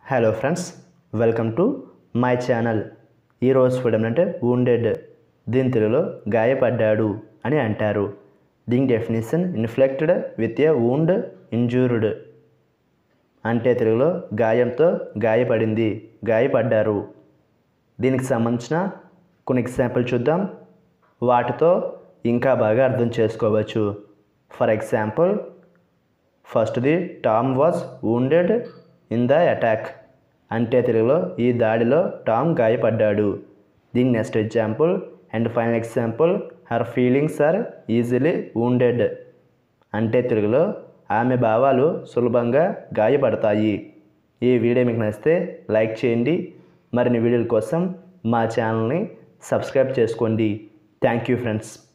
hello friends welcome to my channel ఈరోజు film అంటే wounded దీని తెలుగులో గాయపడ్డాడు అని అంటారు దీని definition inflected with a wound injured అంటే తెలుగులో గాయంతో గాయపడింది గాయపడ్డారు దీనికి సంబంధించిన కొన్ని ఎగ్జాంపుల్ చూద్దాం వాటితో ఇంకా బాగా అర్థం చేసుకోవచ్చు ఫర్ ఎగ్జాంపుల్ ఫస్ట్ది Tom was wounded in the attack అంటే తెలుగులో ఈ దాడిలో టామ్ గాయపడ్డాడు దీని next example and final example her feelings are easily wounded అంటే తెలుగులో ఆమె భావాలు సులభంగా గాయపడతాయి ఈ వీడియో మీకు నచ్చితే లైక్ చేయండి మరిన్ని వీడియోల కోసం మా ఛానల్ని సబ్స్క్రైబ్ చేసుకోండి థ్యాంక్ యూ ఫ్రెండ్స్